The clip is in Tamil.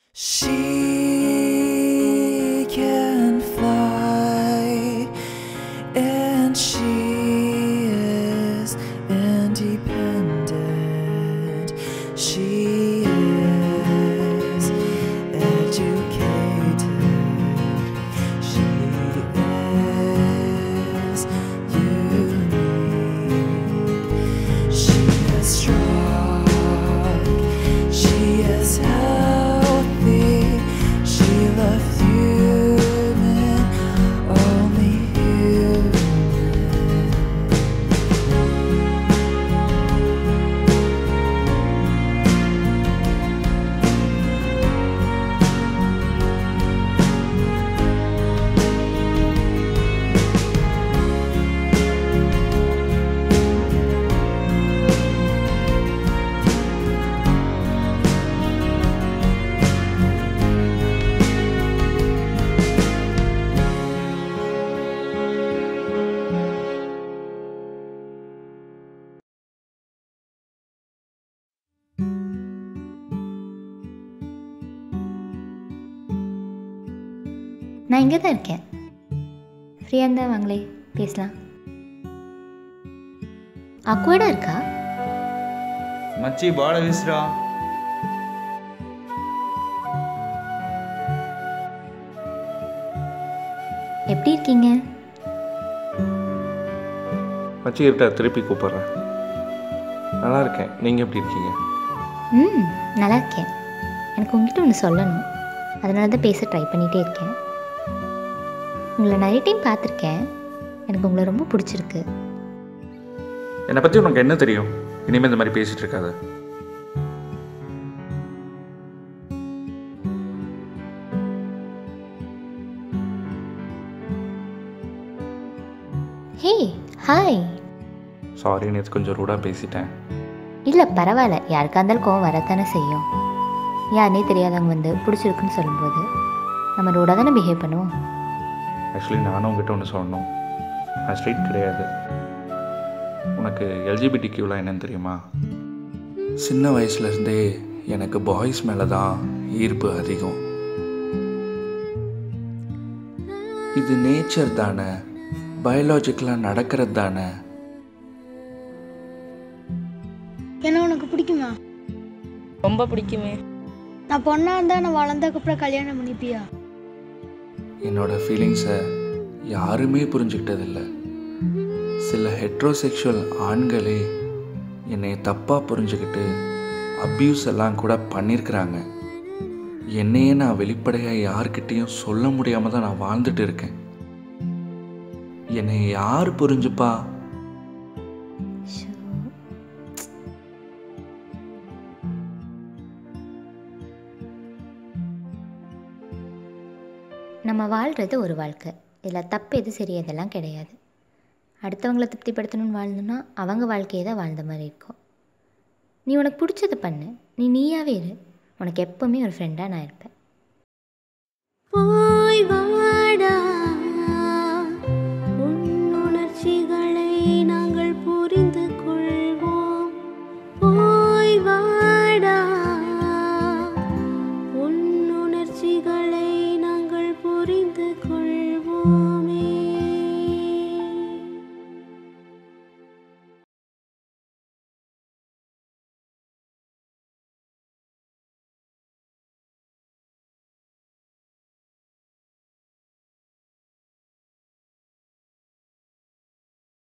She can fly and she is independent. She is educated. She is unique. She is strong. She is healthy. She loves human, only human. நான் இங்கே தான் இருக்கேன் ஃப்ரீயாக இருந்தால் வாங்களே பேசலாம் அக்வர்டாக இருக்கா மச்சி பாட வீசுடா எப்படி இருக்கீங்க மச்சி இருட்டா திருப்பி கூப்பிட்றேன் நல்லா இருக்கேன் நீங்கள் எப்படி இருக்கீங்க ம் நல்லா இருக்கேன் எனக்கு உங்ககிட்ட ஒன்று சொல்லணும் அதனால தான் பேச ட்ரை பண்ணிகிட்டே இருக்கேன் உங்களை நிறைய டைம் பார்த்துருக்கேன் எனக்கு உங்களை ரொம்ப பிடிச்சிருக்கு என்னை பற்றி உனக்கு என்ன தெரியும் இனிமேல் இந்த மாதிரி பேசிகிட்டு இருக்காத ஹே ஹாய் சாரி நேற்று கொஞ்சம் ரூடாக பேசிட்டேன் இல்லை பரவாயில்ல யாருக்கா இருந்தாலும் கோவம் வரத்தானே செய்யும் யாருனே தெரியாதவங்க வந்து பிடிச்சிருக்குன்னு சொல்லும்போது நம்ம ரோடாக தானே பிஹேவ் பண்ணுவோம் ஆக்சுவலி நானும் உங்ககிட்ட ஒன்று சொல்லணும் நான் ஸ்ட்ரெயிட் கிடையாது உனக்கு எல்ஜிபிடி கியூலாம் என்னன்னு தெரியுமா சின்ன வயசுலேருந்தே எனக்கு பாய்ஸ் மேலே தான் ஈர்ப்பு அதிகம் இது நேச்சர் தானே பயாலஜிக்கலாக நடக்கிறது தானே என்ன உனக்கு பிடிக்குமா ரொம்ப பிடிக்குமே நான் பொண்ணா இருந்தா நான் வளர்ந்ததுக்கப்புறம் கல்யாணம் பண்ணிப்பியா என்னோட ஃபீலிங்ஸை யாருமே புரிஞ்சுக்கிட்டதில்ல சில ஹெட்ரோசெக்ஷுவல் ஆண்களே என்னை தப்பாக புரிஞ்சுக்கிட்டு அப்யூஸ் எல்லாம் கூட பண்ணியிருக்கிறாங்க என்னையே நான் வெளிப்படையாக யார்கிட்டேயும் சொல்ல முடியாமல் தான் நான் வாழ்ந்துட்டு இருக்கேன் என்னை யார் புரிஞ்சுப்பா ஷோ நம்ம வாழ்கிறது ஒரு வாழ்க்கை இதில் தப்பு எது சரி அதெல்லாம் கிடையாது அடுத்தவங்கள திருப்திப்படுத்தணும்னு வாழ்ந்தோன்னா அவங்க வாழ்க்கையை தான் வாழ்ந்த மாதிரி இருக்கும் நீ உனக்கு பிடிச்சதை பண்ணு நீ நீயாவே இரு உனக்கு எப்போவுமே ஒரு ஃப்ரெண்டாக நான் இருப்பேன்